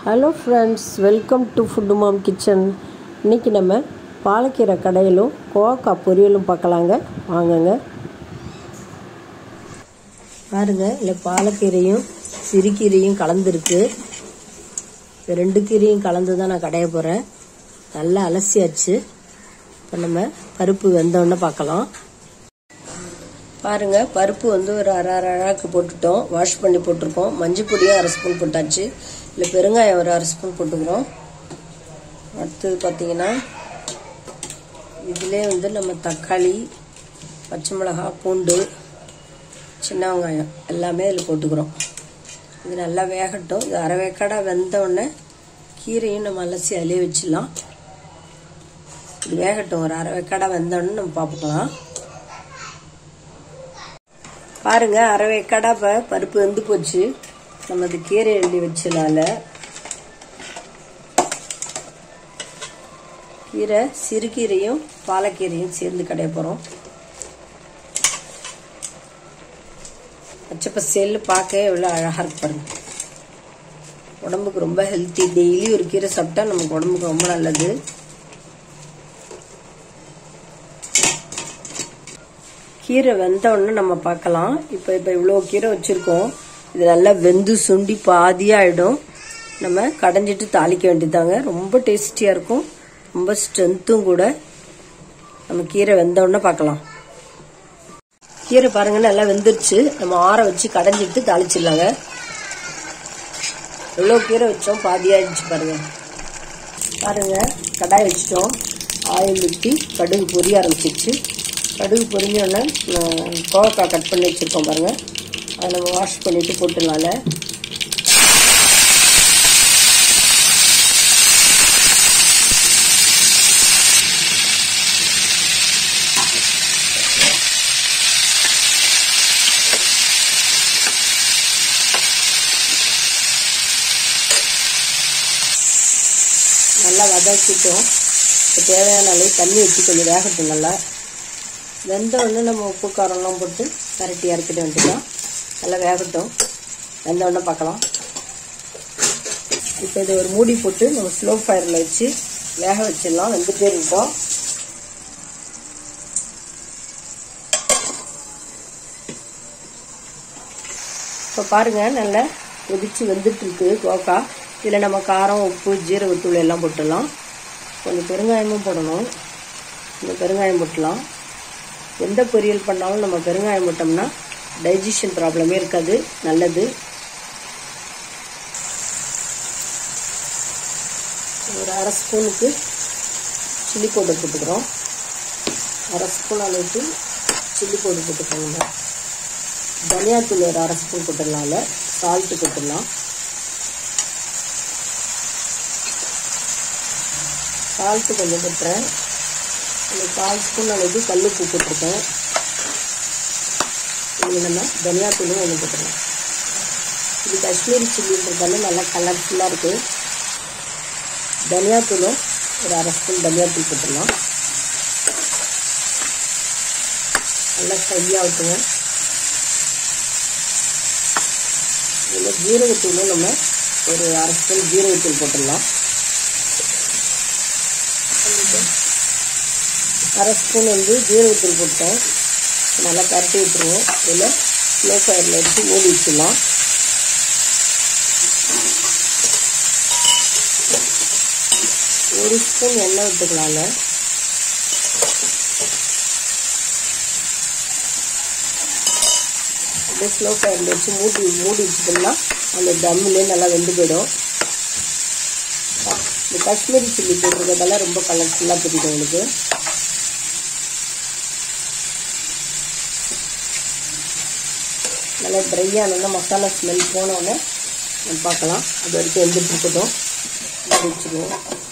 hello friends welcome to food mom kitchen இன்றைக்கி நம்ம பாலக்கீரை கடையிலும் கோவக்கா பொரியலும் பார்க்கலாங்க வாங்குங்க பாருங்க இல்லை பாலக்கீரையும் சிறுகீரையும் கலந்துருக்கு இந்த ரெண்டு கீரையும் கலந்து தான் நான் கடைய போகிறேன் நல்லா அலசியாச்சு இப்போ நம்ம பருப்பு வெந்தோடனே பார்க்கலாம் பாருங்க பருப்பு வந்து ஒரு அரை அரை அழாக்கு போட்டுட்டோம் வாஷ் பண்ணி போட்டிருக்கோம் மஞ்சள் பொடியும் அரை ஸ்பூன் போட்டாச்சு இல்லை பெருங்காயம் ஒரு அரை ஸ்பூன் போட்டுக்கிறோம் அடுத்தது பார்த்தீங்கன்னா இதிலே வந்து நம்ம தக்காளி பச்சை மிளகாய் பூண்டு சின்ன வெங்காயம் எல்லாமே இதில் போட்டுக்கிறோம் இது நல்லா வேகட்டும் இது அரை வேக்காடாக வெந்த உடனே கீரையும் நம்ம அலசி அதிலே வச்சிடலாம் இது வேகட்டும் ஒரு அரை வேக்காடாக வெந்த உடனே நம்ம பார்த்துக்கலாம் பாருங்க அரை வேக்காடா இப்போ பருப்பு வெந்து போச்சு நம்ம அது கீரை எழுதி வச்சனால கீரை சிறுகீரையும் பாலக்கீரையும் சேர்ந்து கடைய போகிறோம் பச்சை பசேல் பார்க்க எவ்வளோ அழகாக இருக்கு பாருங்க உடம்புக்கு ரொம்ப ஹெல்த்தி டெய்லி ஒரு கீரை சாப்பிட்டா நமக்கு உடம்புக்கு ரொம்ப நல்லது கீரை வெந்த உடனே நம்ம பார்க்கலாம் இப்போ இப்போ இவ்வளோ கீரை வச்சுருக்கோம் இது நல்லா வெந்து சுண்டி பாதியாகிடும் நம்ம கடைஞ்சிட்டு தாளிக்க வேண்டியதாங்க ரொம்ப டேஸ்டியாக இருக்கும் ரொம்ப ஸ்ட்ரென்த்தும் கூட நம்ம கீரை வெந்த உடனே பார்க்கலாம் கீரை பாருங்க நல்லா வெந்துருச்சு நம்ம ஆற வச்சு கடைஞ்சிட்டு தாளிச்சிடலாங்க எவ்வளோ கீரை வச்சோம் பாதியாகிடுச்சு பாருங்க பாருங்க கடாய் வச்சிட்டோம் ஆயில் ஊற்றி கடுகு பொரிய ஆரம்பிச்சிச்சு கடுகு பொரிஞ்சோடனே கோவக்காய் கட் பண்ணி வச்சுருக்கோம் பாருங்கள் அதை நம்ம வாஷ் பண்ணிவிட்டு போட்டுடலாம்ல நல்லா வதக்கிட்டோம் இப்போ தேவையான அளவு தண்ணி ஊற்றி கொஞ்சம் வேகட்டும் நல்லா வெந்த உடனே நம்ம உப்பு காரம்லாம் போட்டு கரட்டி இறக்கிட்டு வந்துட்டோம் நல்லா வேகட்டும் வெந்த உடனே பார்க்கலாம் இப்போ இதை ஒரு மூடி போட்டு நம்ம ஸ்லோ ஃபயரில் வச்சு வேக வச்சிடலாம் வெந்துட்டே இருக்கோம் இப்போ பாருங்கள் நல்லா கொதிச்சு வெந்துட்டு இருக்கு கோக்கா இதில் நம்ம காரம் உப்பு ஜீரகத்தூள் எல்லாம் போட்டுடலாம் கொஞ்சம் பெருங்காயமும் போடணும் இந்த பெருங்காயம் போட்டுடலாம் எந்த பொரியல் பண்ணாலும் நம்ம பெருங்காயம் போட்டோம்னா டைஜஷன் ப்ராப்ளமே இருக்காது நல்லது ஒரு அரை ஸ்பூனுக்கு சில்லி பவுடர் போட்டுக்கிறோம் அரை ஸ்பூன் அளவுக்கு சில்லி பவுடர் போட்டுக்கோங்க தனியாத்தூள் ஒரு அரை ஸ்பூன் போட்டுடலாம்ல சால்ட்டு போட்டுடலாம் சால்ட்டு கொஞ்சம் போட்டுறேன் ஒரு கால் ஸ்பூன் அளவுக்கு கல்லுப்பு போட்டிருக்கேன் இது நம்ம தனியாத்தூளும் ஒன்று போட்டுருவோம் இது காஷ்மீரி சில்லின்றதால நல்லா கலர்ஃபுல்லாக இருக்குது தனியாத்தூளும் ஒரு அரை ஸ்பூன் தனியாத்தூள் போட்டுடலாம் நல்லா ஃப்ரை ஆகட்டுங்க இதில் ஜீரகத்தூளும் நம்ம ஒரு அரை ஸ்பூன் ஜீரகத்தூள் போட்டுடலாம் அரை ஸ்பூன் வந்து ஜீரகத்தூள் போட்டேன் நல்லா பரட்டி விட்டுருவோம் இதில் ஸ்லோ ஃபயரில் வச்சு மூடி வச்சிடலாம் ஒரு ஸ்பூன் எண்ணெய் விட்டுக்கலாம்ல அப்படியே ஸ்லோ ஃபயரில் வச்சு மூடி மூடி வச்சுட்டோம்னா அந்த தம்மிலே நல்லா வெந்து போயிடும் இந்த காஷ்மீரி சில்லி போட்டிருக்கிறதெல்லாம் ரொம்ப கலர்ஃபுல்லாக தெரியுது உங்களுக்கு நல்லா ட்ரையானோன்னா மசாலா ஸ்மெல் போனோடனே நம்ம பார்க்கலாம் அது வரைக்கும் வெந்துட்டு இருக்கட்டும் வச்சுக்குவோம்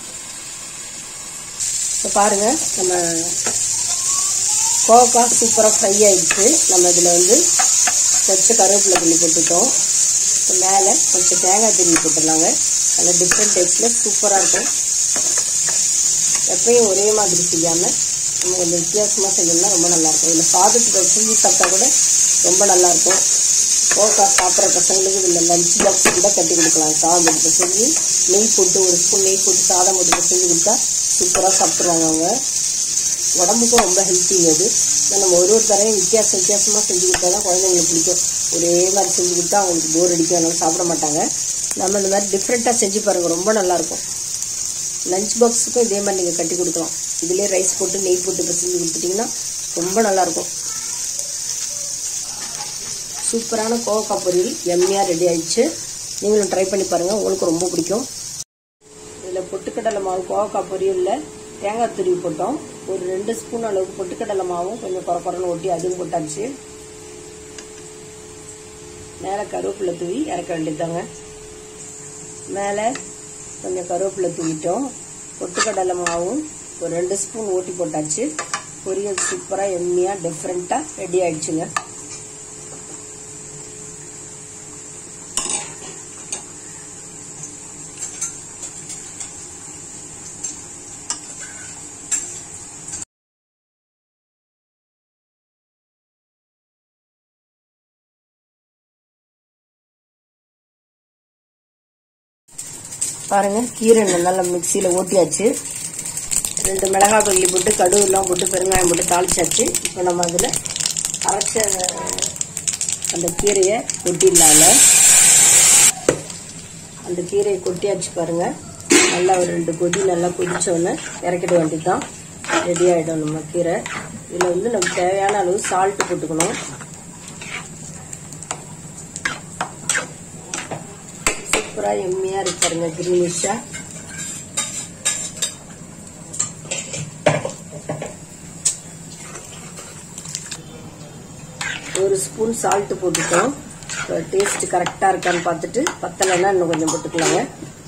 இப்போ பாருங்கள் நம்ம கோவக்காய் சூப்பராக ஃப்ரை ஆகிடுச்சு நம்ம இதில் வந்து கொஞ்சம் கருவேப்பிலை புள்ளி போட்டுட்டோம் இப்போ மேலே கொஞ்சம் தேங்காய் திரும்பி போட்டுடலாங்க நல்லா டிஃப்ரெண்ட் டேஸ்ட்டில் சூப்பராக இருக்கும் எப்பயும் ஒரே மாதிரி செய்யாமல் நம்ம கொஞ்சம் வித்தியாசமாக செஞ்சோம்னா ரொம்ப நல்லாயிருக்கும் இதில் சாதத்தில் செஞ்சு சாப்பிட்டா கூட ரொம்ப நல்லாயிருக்கும் கோவக்காய் சாப்பிட்ற பசங்களுக்கு இதில் லஞ்ச் பாக்ஸ் கூட கட்டி கொடுக்கலாம் சாதம் போட்டு செஞ்சு நெய் போட்டு ஒரு ஸ்பூன் நெய் போட்டு சாதம் போட்டு செஞ்சு கொடுத்தா சூப்பராக சாப்பிட்ருவாங்க அவங்க உடம்புக்கும் ரொம்ப ஹெல்த்திங்க அது ஆனா நம்ம ஒரு ஒரு தரையும் வித்தியாச வித்தியாசமாக செஞ்சு கொடுத்தா தான் குழந்தைங்களுக்கு பிடிக்கும் ஒரே மாதிரி செஞ்சு கொடுத்தா அவங்களுக்கு போர் அடிக்கும் அதனால சாப்பிட மாட்டாங்க நம்ம இந்த மாதிரி டிஃப்ரெண்ட்டாக செஞ்சு பாருங்கள் ரொம்ப நல்லாயிருக்கும் லஞ்ச் பாக்ஸுக்கும் இதே மாதிரி நீங்கள் கட்டி கொடுக்கலாம் இதுலேயே ரைஸ் போட்டு நெய் போட்டு இப்போ செஞ்சு கொடுத்துட்டிங்கன்னா ரொம்ப நல்லாயிருக்கும் சூப்பரான கோவக்காய் பொரியல் எம்மியாக ரெடி ஆயிடுச்சு நீங்களும் ட்ரை பண்ணி பாருங்கள் உங்களுக்கு ரொம்ப பிடிக்கும் இதில் பொட்டுக்கடலை மாவு கோவக்காய் பொரியலில் தேங்காய் துருவி போட்டோம் ஒரு ரெண்டு ஸ்பூன் அளவுக்கு பொட்டுக்கடலை மாவும் கொஞ்சம் குறை குறைன்னு ஒட்டி அதுவும் போட்டாச்சு மேலே கருவேப்பிலை தூவி இறக்க வேண்டியதாங்க மேலே கொஞ்சம் கருவேப்பிலை தூவிட்டோம் பொட்டுக்கடலை மாவும் ஒரு ரெண்டு ஸ்பூன் ஓட்டி போட்டாச்சு பொரியல் சூப்பராக எம்மியாக டிஃப்ரெண்ட்டாக ரெடி ஆயிடுச்சுங்க பாருங்க கீரை நல்லா மிக்சியில் ஓட்டியாச்சு ரெண்டு மிளகாய் கொல்லி போட்டு கடுகுலாம் போட்டு பெருங்காயம் போட்டு தாளிச்சாச்சு இப்போ நம்ம அதில் அரைச்ச அந்த கீரையை கொட்டிடலாம்ல அந்த கீரையை கொட்டியாச்சு பாருங்க நல்லா ஒரு ரெண்டு கொதி நல்லா கொதிச்சோன்னே இறக்கிட வேண்டியதுதான் ரெடி ஆகிடும் நம்ம கீரை இதில் வந்து நம்ம தேவையான அளவு சால்ட் போட்டுக்கணும் சூப்பராக எம்மியாக இருக்கு பாருங்க கிரீனிஷாக ஒரு ஸ்பூன் சால்ட் போட்டுட்டோம் டேஸ்ட் கரெக்டாக இருக்கான்னு பார்த்துட்டு பத்தலைன்னா இன்னும் கொஞ்சம் போட்டுக்கலாங்க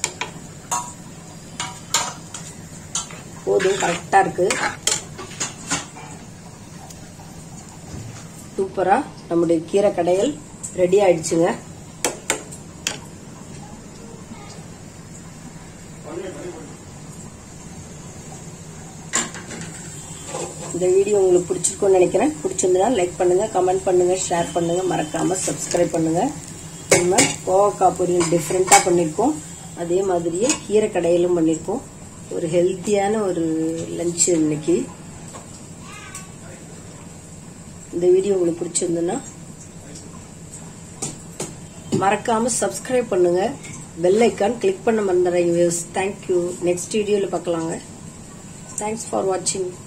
போதும் கரெக்டாக இருக்கு சூப்பராக நம்முடைய கீரை கடையல் ரெடி ஆயிடுச்சுங்க இந்த வீடியோ உங்களுக்கு பிடிச்சிருக்கும்னு நினைக்கிறேன் பிடிச்சிருந்தா லைக் பண்ணுங்க கமெண்ட் பண்ணுங்க ஷேர் பண்ணுங்க மறக்காம சப்ஸ்கிரைப் பண்ணுங்க நம்ம கோவக்காய் பொரியல் டிஃப்ரெண்ட்டாக பண்ணியிருக்கோம் அதே மாதிரியே கீரை கடையிலும் பண்ணியிருக்கோம் ஒரு ஹெல்த்தியான ஒரு லஞ்ச் இன்னைக்கு இந்த வீடியோ உங்களுக்கு பிடிச்சிருந்ததுன்னா மறக்காம சப்ஸ்கிரைப் பண்ணுங்க பெல் ஐக்கான் கிளிக் பண்ண மறந்துடுறீங்க தேங்க்யூ நெக்ஸ்ட் வீடியோவில் பார்க்கலாங்க தேங்க்ஸ் ஃபார் வாட்சிங்